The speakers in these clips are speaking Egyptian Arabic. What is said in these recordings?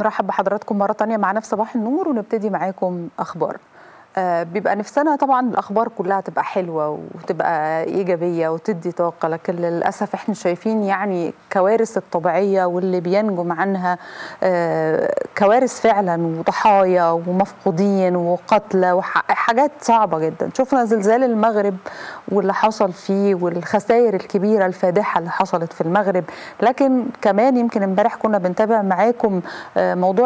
نرحب بحضراتكم مرة تانية معنا في صباح النور ونبتدي معاكم أخبار آه بيبقى نفسنا طبعا الأخبار كلها تبقى حلوة وتبقى إيجابية وتدي طاقة لكن للأسف احنا شايفين يعني كوارث الطبيعية واللي بينجم عنها آه كوارث فعلا وضحايا ومفقودين وقتلى وحاجات صعبة جدا شفنا زلزال المغرب واللي حصل فيه والخسائر الكبيرة الفادحة اللي حصلت في المغرب لكن كمان يمكن امبارح كنا بنتابع معاكم آه موضوع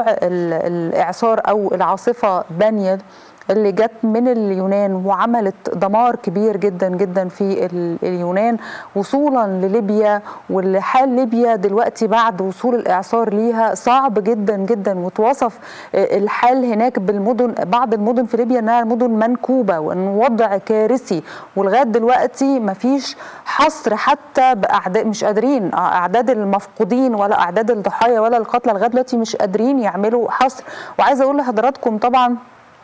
الإعصار أو العاصفة دانيال اللي جت من اليونان وعملت دمار كبير جدا جدا في اليونان وصولا لليبيا واللي حال ليبيا دلوقتي بعد وصول الاعصار ليها صعب جدا جدا وتوصف الحال هناك بالمدن بعض المدن في ليبيا انها مدن منكوبه وان وضع كارثي ولغايه دلوقتي ما فيش حصر حتى باعداد مش قادرين اعداد المفقودين ولا اعداد الضحايا ولا القتلى لغايه دلوقتي مش قادرين يعملوا حصر وعايزه اقول لحضراتكم طبعا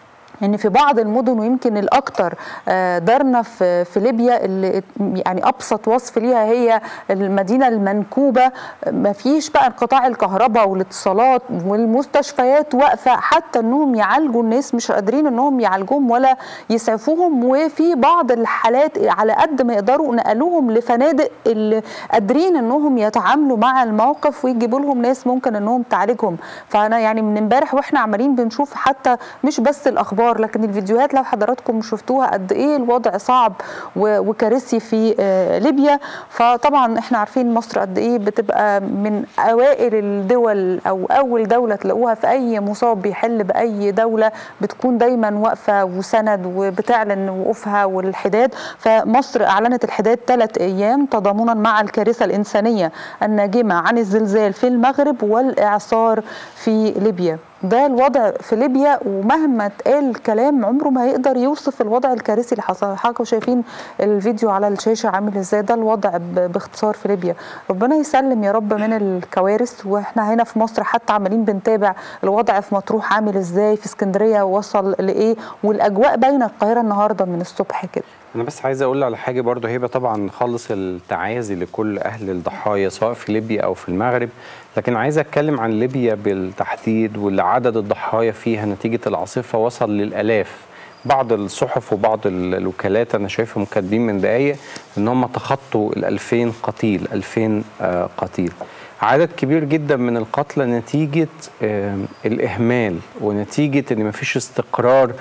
ان في بعض المدن ويمكن الاكثر دارنا في في ليبيا اللي يعني ابسط وصف ليها هي المدينه المنكوبه ما فيش بقى انقطاع الكهرباء والاتصالات والمستشفيات واقفه حتى انهم يعالجوا الناس مش قادرين انهم يعالجوهم ولا يسعفوهم وفي بعض الحالات على قد ما يقدروا نقلوهم لفنادق اللي قادرين انهم يتعاملوا مع الموقف ويجيبوا لهم ناس ممكن انهم تعالجهم فانا يعني من امبارح واحنا عمالين بنشوف حتى مش بس الاخبار الاخبار لكن الفيديوهات لو حضراتكم شفتوها قد ايه الوضع صعب وكارثي في ليبيا فطبعا احنا عارفين مصر قد ايه بتبقى من اوائل الدول او اول دوله تلاقوها في اي مصاب بيحل باي دوله بتكون دايما واقفه وسند وبتعلن وقوفها والحداد فمصر اعلنت الحداد ثلاث ايام تضامنا مع الكارثه الانسانيه الناجمه عن الزلزال في المغرب والاعصار في ليبيا ده الوضع في ليبيا ومهما اتقال كلام عمره ما هيقدر يوصف الوضع الكارثي اللي حصل حضراتكم شايفين الفيديو على الشاشه عامل ازاي ده الوضع باختصار في ليبيا ربنا يسلم يا رب من الكوارث واحنا هنا في مصر حتى عمالين بنتابع الوضع في مطروح عامل ازاي في اسكندريه وصل لايه والاجواء باينه القاهره النهارده من الصبح كده انا بس عايز اقول على حاجه برضه هيبه طبعا خالص التعازي لكل اهل الضحايا سواء في ليبيا او في المغرب لكن عايز اتكلم عن ليبيا بالتحديد واللي عدد الضحايا فيها نتيجه العاصفه وصل للالاف بعض الصحف وبعض الوكالات انا شايفهم كاتبين من دقايق ان هم تخطوا ال 2000 قتيل 2000 آه قتيل عدد كبير جدا من القتلى نتيجه آه الاهمال ونتيجه ان مفيش استقرار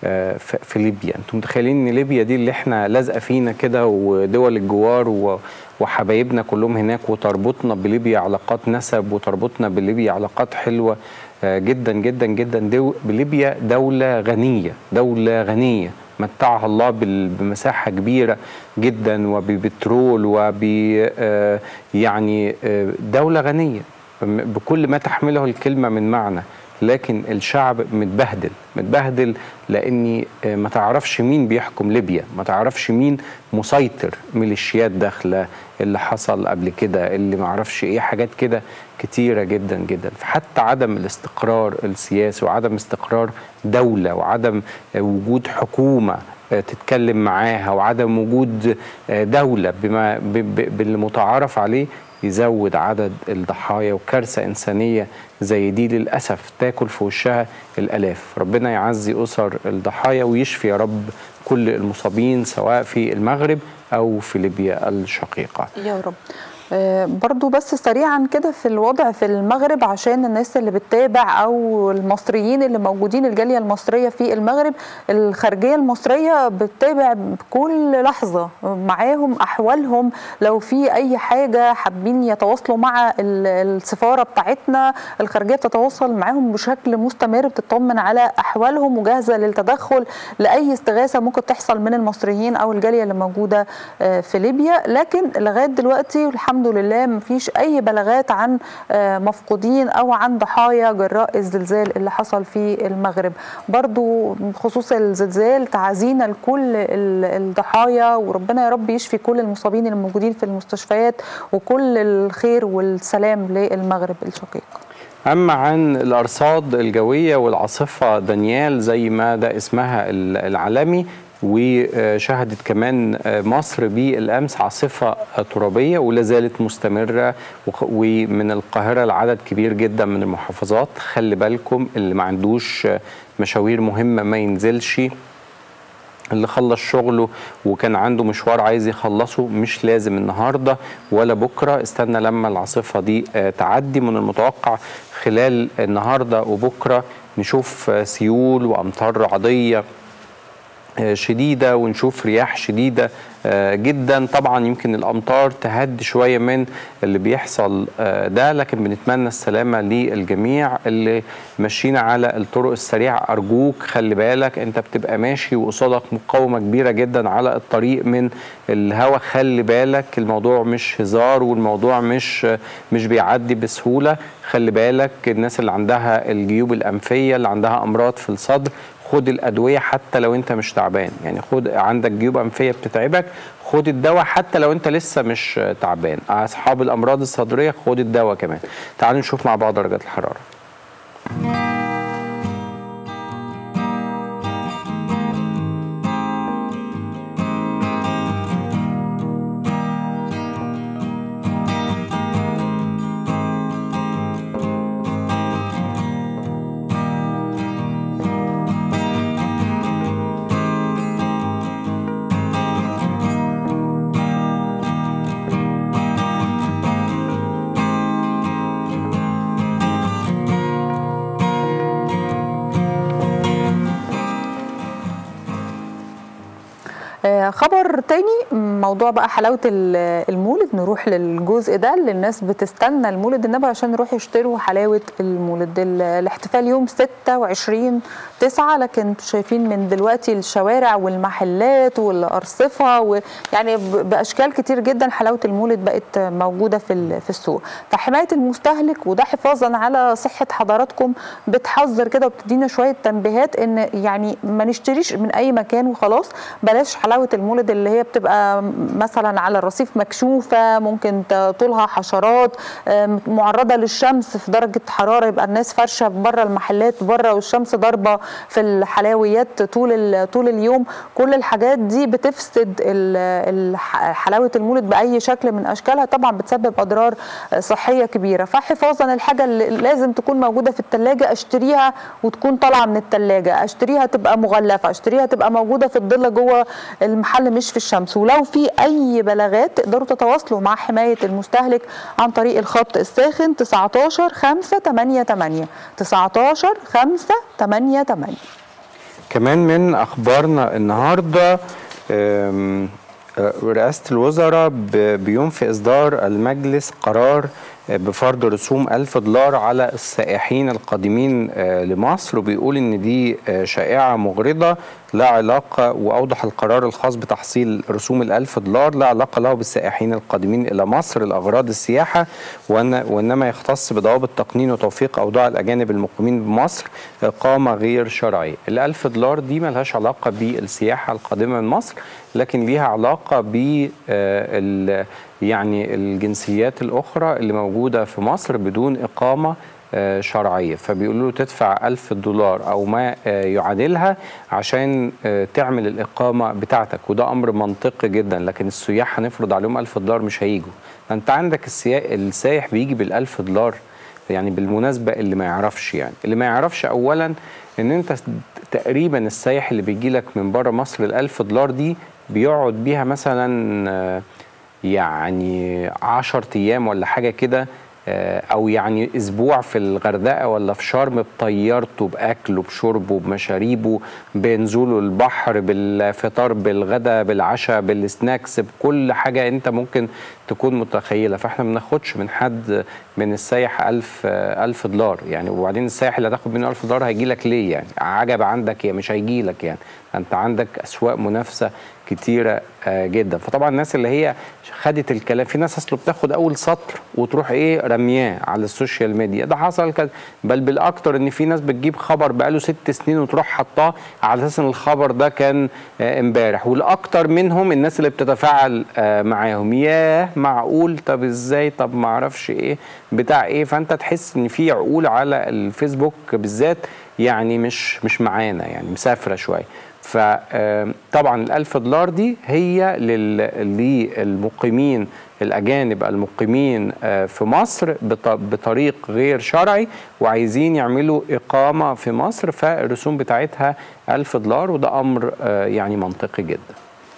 في ليبيا انتم متخيلين ان ليبيا دي اللي احنا لازقه فينا كده ودول الجوار وحبايبنا كلهم هناك وتربطنا بليبيا علاقات نسب وتربطنا بليبيا علاقات حلوه جدا جدا جدا دو بليبيا دوله غنيه دوله غنيه متعها الله بمساحه كبيره جدا وببترول وب يعني دوله غنيه بكل ما تحمله الكلمه من معنى لكن الشعب متبهدل متبهدل لاني ما تعرفش مين بيحكم ليبيا ما تعرفش مين مسيطر ميليشيات داخله اللي حصل قبل كده اللي ما اعرفش ايه حاجات كده كتيره جدا جدا فحتى عدم الاستقرار السياسي وعدم استقرار دوله وعدم وجود حكومه تتكلم معاها وعدم وجود دوله بما بالمتعارف عليه يزود عدد الضحايا وكارثه انسانيه زي دي للاسف تاكل في وشها الالاف ربنا يعزي اسر الضحايا ويشفي يا رب كل المصابين سواء في المغرب او في ليبيا الشقيقه يا رب برضو بس سريعا كده في الوضع في المغرب عشان الناس اللي بتتابع او المصريين اللي موجودين الجاليه المصريه في المغرب الخارجيه المصريه بتتابع بكل لحظه معاهم احوالهم لو في اي حاجه حابين يتواصلوا مع السفاره بتاعتنا الخارجيه بتتواصل معاهم بشكل مستمر بتطمن على احوالهم وجاهزه للتدخل لاي استغاثه ممكن تحصل من المصريين او الجاليه اللي موجوده في ليبيا لكن لغايه دلوقتي الحمد الحمد لله مفيش اي بلاغات عن مفقودين او عن ضحايا جراء الزلزال اللي حصل في المغرب برضو بخصوص الزلزال تعزينا لكل الضحايا وربنا يا رب يشفي كل المصابين الموجودين في المستشفيات وكل الخير والسلام للمغرب الشقيق أما عن الأرصاد الجوية والعاصفة دانيال زي ما ده اسمها العالمي وشهدت كمان مصر بالامس عاصفه ترابيه ولا زالت مستمره ومن القاهره لعدد كبير جدا من المحافظات خلي بالكم اللي ما عندوش مشاوير مهمه ما ينزلش اللي خلص شغله وكان عنده مشوار عايز يخلصه مش لازم النهارده ولا بكره استنى لما العاصفه دي تعدي من المتوقع خلال النهارده وبكره نشوف سيول وامطار رعديه شديده ونشوف رياح شديده جدا طبعا يمكن الامطار تهدي شويه من اللي بيحصل ده لكن بنتمنى السلامه للجميع اللي ماشيين على الطرق السريعه ارجوك خلي بالك انت بتبقى ماشي وقصادك مقاومه كبيره جدا على الطريق من الهواء خلي بالك الموضوع مش هزار والموضوع مش مش بيعدي بسهوله خلي بالك الناس اللي عندها الجيوب الانفيه اللي عندها امراض في الصدر خد الادويه حتى لو انت مش تعبان يعني خد عندك جيوب انفيه بتتعبك خد الدواء حتى لو انت لسه مش تعبان اصحاب الامراض الصدريه خد الدواء كمان تعالوا نشوف مع بعض درجات الحراره خبر تاني موضوع بقى حلاوه المولد نروح للجزء ده اللي الناس بتستنى المولد النبوي عشان يروحوا يشتروا حلاوه المولد الاحتفال يوم 26 9 لكن انتوا شايفين من دلوقتي الشوارع والمحلات والارصفه ويعني باشكال كتير جدا حلاوه المولد بقت موجوده في في السوق فحمايه المستهلك وده حفاظا على صحه حضراتكم بتحذر كده وبتدينا شويه تنبيهات ان يعني ما نشتريش من اي مكان وخلاص بلاش حلاوه المولد اللي هي بتبقى مثلا على الرصيف مكشوفه ممكن طولها حشرات معرضه للشمس في درجه حراره يبقى الناس فرشه بره المحلات بره والشمس ضاربه في الحلويات طول طول اليوم كل الحاجات دي بتفسد حلاوه المولد باي شكل من اشكالها طبعا بتسبب اضرار صحيه كبيره فحفاظا الحاجه اللي لازم تكون موجوده في الثلاجه اشتريها وتكون طالعه من الثلاجه اشتريها تبقى مغلفه اشتريها تبقى موجوده في الظل جوه المحل مش في الشمس ولو في اي بلاغات تقدروا تتواصلوا مع حمايه المستهلك عن طريق الخط الساخن 19 5 8 8 19 5 8 8 كمان من اخبارنا النهارده رئاسه الوزراء بينفي اصدار المجلس قرار بفرض رسوم ألف دولار على السائحين القادمين لمصر وبيقول إن دي شائعة مغرضة لا علاقة وأوضح القرار الخاص بتحصيل رسوم الألف دولار لا علاقة له بالسائحين القادمين إلى مصر لأغراض السياحة وإنما يختص بضوابط تقنين وتوفيق أوضاع الأجانب المقيمين بمصر إقامة غير شرعية الألف دولار دي ملهاش علاقة بالسياحة القادمة من مصر لكن ليها علاقة ب يعني الجنسيات الأخرى اللي موجودة في مصر بدون إقامة شرعية فبيقولوا له تدفع ألف دولار أو ما يعادلها عشان تعمل الإقامة بتاعتك وده أمر منطقي جدا لكن السياح هنفرض عليهم ألف دولار مش هيجوا أنت عندك السايح بيجي بالألف دولار يعني بالمناسبة اللي ما يعرفش يعني اللي ما يعرفش أولا إن أنت تقريبا السايح اللي بيجي لك من بره مصر الألف دولار دي بيقعد بيها مثلا يعني 10 ايام ولا حاجه كده او يعني اسبوع في الغردقه ولا في شرم بطيارته باكله بشربه بمشاريبه بنزوله البحر بالفطار بالغداء بالعشاء بالسناكس بكل حاجه انت ممكن تكون متخيله فاحنا ما بناخدش من حد من السايح ألف ألف دولار يعني وبعدين السايح اللي هتاخد منه ألف دولار هيجي لك ليه يعني عجب عندك يا مش هيجي لك يعني انت عندك اسواق منافسه كتيره جدا فطبعا الناس اللي هي خدت الكلام في ناس اصله بتاخد اول سطر وتروح ايه رمياه على السوشيال ميديا ده حصل كده بل بالاكتر ان في ناس بتجيب خبر بقاله ست سنين وتروح حطاه على اساس ان الخبر ده كان امبارح والاكتر منهم الناس اللي بتتفاعل معاهم ياه معقول طب ازاي طب ما اعرفش ايه بتاع ايه فانت تحس ان في عقول على الفيسبوك بالذات يعني مش مش معانا يعني مسافره شويه فطبعا الألف دولار دي هي للمقيمين الأجانب المقيمين في مصر بطريق غير شرعي وعايزين يعملوا إقامة في مصر فالرسوم بتاعتها ألف دولار وده أمر يعني منطقي جدا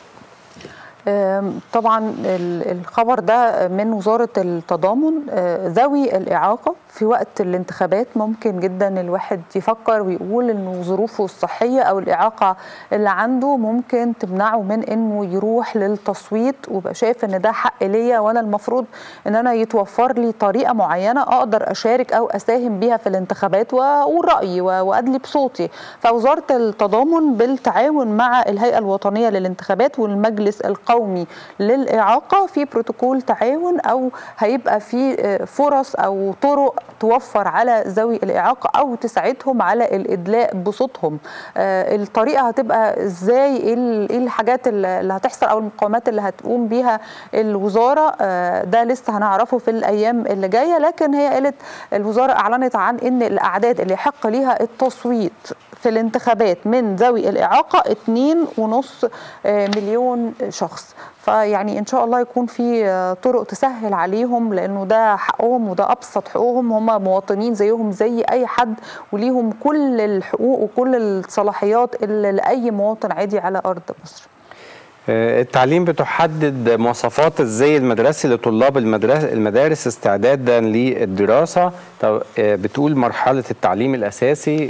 طبعا الخبر ده من وزارة التضامن ذوي الإعاقة في وقت الانتخابات ممكن جدا الواحد يفكر ويقول انه ظروفه الصحيه او الاعاقه اللي عنده ممكن تمنعه من انه يروح للتصويت ويبقى شايف ان ده حق ليا وانا المفروض ان انا يتوفر لي طريقه معينه اقدر اشارك او اساهم بيها في الانتخابات واقول رايي وادلي بصوتي فوزاره التضامن بالتعاون مع الهيئه الوطنيه للانتخابات والمجلس القومي للاعاقه في بروتوكول تعاون او هيبقى في فرص او طرق توفر على ذوي الإعاقة أو تساعدهم على الإدلاء بصوتهم آه الطريقة هتبقى إزاي إيه الحاجات اللي هتحصل أو المقاومات اللي هتقوم بيها الوزارة آه ده لسه هنعرفه في الأيام اللي جاية لكن هي قالت الوزارة أعلنت عن إن الأعداد اللي يحق ليها التصويت في الانتخابات من ذوي الإعاقة 2.5 مليون شخص فيعني ان شاء الله يكون في طرق تسهل عليهم لانه ده حقهم وده ابسط حقوقهم هم مواطنين زيهم زي اي حد وليهم كل الحقوق وكل الصلاحيات اللي لاي مواطن عادي على ارض مصر التعليم بتحدد مواصفات الزي المدرسي لطلاب المدرسة المدارس استعدادا للدراسة بتقول مرحلة التعليم الأساسي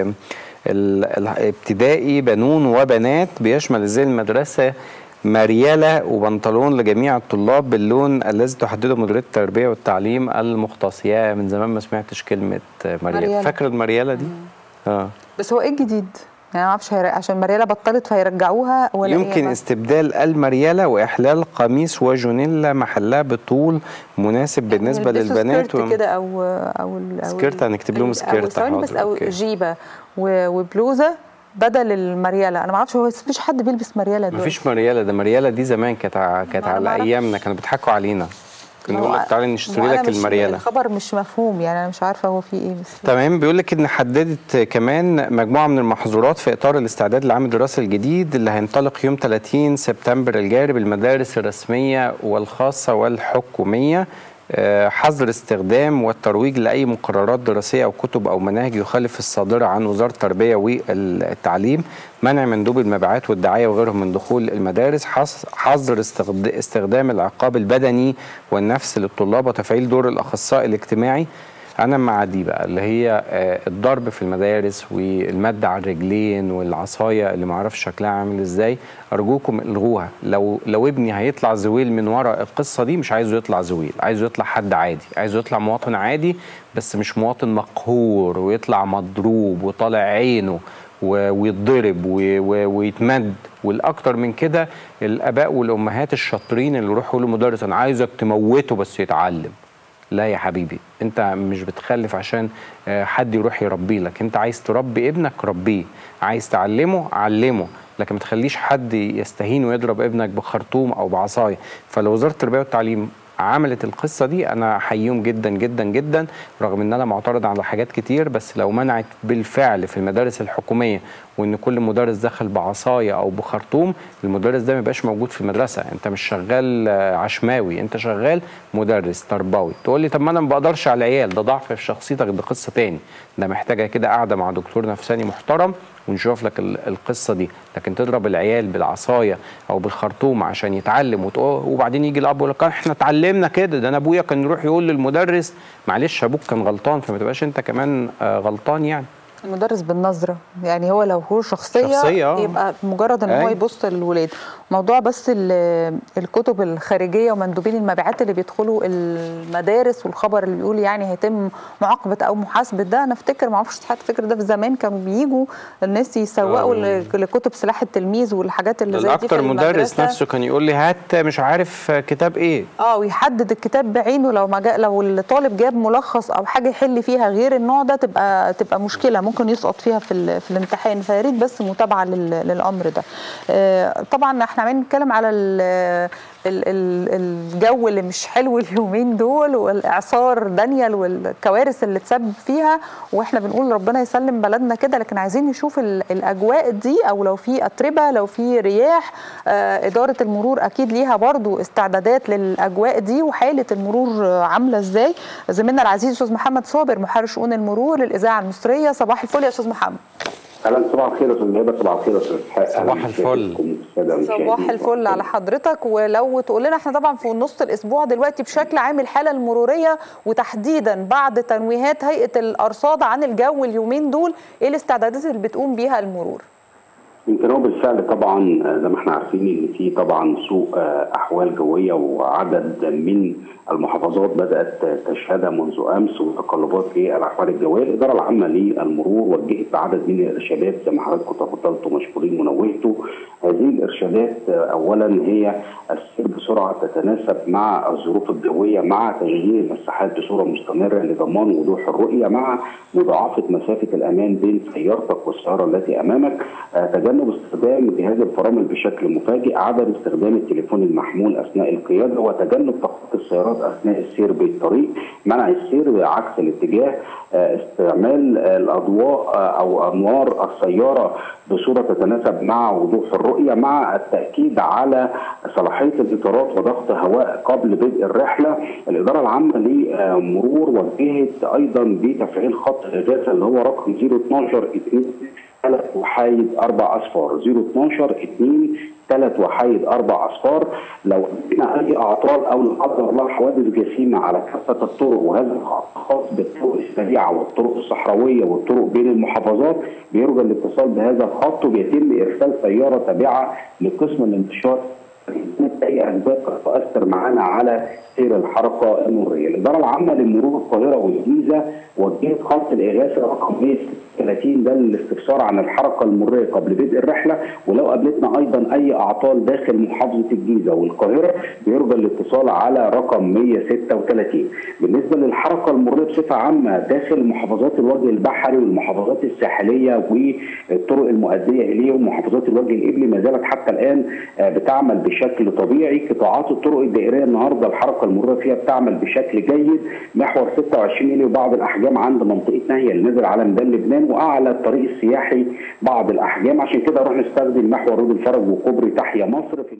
الابتدائي بنون وبنات بيشمل الزي المدرسة مريالة وبنطلون لجميع الطلاب باللون الذي تحدده مديرية التربية والتعليم المختص يا من زمان ما سمعتش كلمة مريالة فاكر المريالة دي؟ اه بس هو ايه الجديد؟ يعني ما اعرفش عشان مريالة بطلت فيرجعوها ولا يمكن إيه استبدال المريالة واحلال قميص وجونيلا محلها بطول مناسب بالنسبة يعني للبنات و... كده او او سكيرت هنكتب لهم سكيرت حاضر بس او جيبه وبلوزه بدل المرياله انا ما اعرفش هو مفيش حد بيلبس مرياله دلوقتي مفيش مرياله ده مرياله دي زمان كانت كانت على ايامنا كانوا بيضحكوا علينا كانوا يقول لك تعالى نشتري لك المرياله الخبر مش مفهوم يعني انا مش عارفه هو في ايه بس تمام بيقول لك ان حددت كمان مجموعه من المحظورات في اطار الاستعداد لعام الدراسي الجديد اللي هينطلق يوم 30 سبتمبر الجاري بالمدارس الرسميه والخاصه والحكوميه حظر استخدام والترويج لاي مقررات دراسيه او كتب او مناهج يخالف الصادره عن وزاره التربيه والتعليم منع مندوب المبيعات والدعايه وغيرهم من دخول المدارس حظر استخدام العقاب البدني والنفس للطلاب وتفعيل دور الاخصائي الاجتماعي انا مع دي بقى اللي هي الضرب في المدارس والمد على الرجلين والعصايه اللي ما اعرفش شكلها عامل ازاي ارجوكم الغوها لو لو ابني هيطلع زويل من ورا القصه دي مش عايزه يطلع زويل عايزه يطلع حد عادي عايزه يطلع مواطن عادي بس مش مواطن مقهور ويطلع مضروب وطالع عينه ويتضرب ويتمد والاكتر من كده الاباء والامهات الشاطرين اللي يروحوا للمدرس انا عايزك تموته بس يتعلم لا يا حبيبي انت مش بتخلف عشان حد يروح يربي لك انت عايز تربي ابنك ربيه عايز تعلمه علمه لكن ما تخليش حد يستهين ويضرب ابنك بخرطوم او بعصايه فلو وزاره التربيه والتعليم عملت القصه دي انا احييهم جدا جدا جدا رغم ان انا معترض على حاجات كتير بس لو منعت بالفعل في المدارس الحكوميه وان كل مدرس دخل بعصايه او بخرطوم المدرس ده ما يبقاش موجود في المدرسه انت مش شغال عشماوي انت شغال مدرس تربوي تقول لي طب ما انا ما بقدرش على العيال ده ضعف في شخصيتك ده قصه تاني ده محتاجه كده قاعده مع دكتور نفساني محترم ونشوف لك القصه دي لكن تضرب العيال بالعصايه او بالخرطوم عشان يتعلم وبعدين يجي الاب يقول لك احنا اتعلمنا كده ده انا ابويا كان يروح يقول للمدرس معلش ابوك كان غلطان فما تبقاش انت كمان غلطان يعني المدرس بالنظره يعني هو لو هو شخصيه, شخصية يبقى مجرد ان هو يبص للولاد موضوع بس الكتب الخارجيه ومندوبين المبيعات اللي بيدخلوا المدارس والخبر اللي بيقول يعني هيتم معاقبه او محاسبه ده انا افتكر ما اعرفش حد فكر ده في زمان كانوا بيجوا الناس يسوقوا لكتب سلاح التلميذ والحاجات اللي زي دي اكتر مدرس نفسه كان يقول لي هات مش عارف كتاب ايه اه ويحدد الكتاب بعينه لو ما جاء لو الطالب جاب ملخص او حاجه يحل فيها غير النوع ده تبقى تبقى مشكله ممكن يسقط فيها في في الامتحان فيا ريت بس متابعه للامر ده طبعا احنا عمالين نتكلم على الجو اللي مش حلو اليومين دول والاعصار دانيال والكوارث اللي تسبب فيها واحنا بنقول ربنا يسلم بلدنا كده لكن عايزين نشوف الاجواء دي او لو في اتربه لو في رياح اداره المرور اكيد ليها برضو استعدادات للاجواء دي وحاله المرور عامله ازاي زميلنا العزيز استاذ محمد صابر محرر شؤون المرور للاذاعه المصريه صباح الفل يا استاذ محمد اهلا صباح الخير يا استاذ هبه صباح الخير يا استاذ صباح الفل صباح الفل على حضرتك ولو تقول لنا احنا طبعا في نص الاسبوع دلوقتي بشكل عام الحاله المروريه وتحديدا بعد تنويهات هيئه الارصاد عن الجو اليومين دول ايه الاستعدادات اللي بتقوم بيها المرور؟ يمكن هو بالفعل طبعا زي ما احنا عارفين ان في طبعا سوء احوال جويه وعدد من المحافظات بدات تشهدها منذ امس وتقلبات في الاحوال الجويه، الاداره العامه للمرور وجهت بعدد من الارشادات زي ما حضراتكم تفضلتوا مشكورين ونوهتوا، هذه الارشادات اولا هي السير بسرعه تتناسب مع الظروف الجويه مع تشغيل المساحات بصوره مستمره لضمان وضوح الرؤيه مع مضاعفه مسافه الامان بين سيارتك والسياره التي امامك، تجنب استخدام جهاز الفرامل بشكل مفاجئ، عدم استخدام التليفون المحمول اثناء القياده وتجنب تخطيط السيارات اثناء السير بالطريق، منع السير بعكس الاتجاه، استعمال الاضواء او انوار السياره بصوره تتناسب مع وضوح الرؤيه مع التاكيد على صلاحيه الاطارات وضغط هواء قبل بدء الرحله، الاداره العامه للمرور وجهت ايضا بتفعيل خط الاغاثه اللي هو رقم 012 2 ثلاث وحايد اربع اصفار 012 2 ثلاث وحايد اربع اصفار لو عندنا اي اعطال او لا قدر الله حوادث جسيمه على كافه الطرق وهذا خاص بالطرق السريعه والطرق الصحراويه والطرق بين المحافظات بيرجى الاتصال بهذا الخط وبيتم ارسال سياره تابعه لقسم الانتشار اي اسباب قد تؤثر معنا على سير الحركه المروريه. الاداره العامه للمرور القاهره والجيزه وجهت خط الاغاثه رقم 130 ده للاستفسار عن الحركه المروريه قبل بدء الرحله ولو قابلتنا ايضا اي اعطال داخل محافظه الجيزه والقاهره بيرجى الاتصال على رقم 136. بالنسبه للحركه المروريه بصفه عامه داخل محافظات الوجه البحري والمحافظات الساحليه والطرق المؤديه اليه ومحافظات الوجه الابلي ما زالت حتى الان بتعمل بشكل طبيعي قطاعات الطرق الدائريه النهارده الحركه المروريه فيها بتعمل بشكل جيد محور 26 يلي وبعض الاحجام عند منطقه ناهيه اللي نزل على ميدان لبنان واعلى الطريق السياحي بعض الاحجام عشان كده نروح نستخدم محور رود الفرج وكوبري تحيا مصر في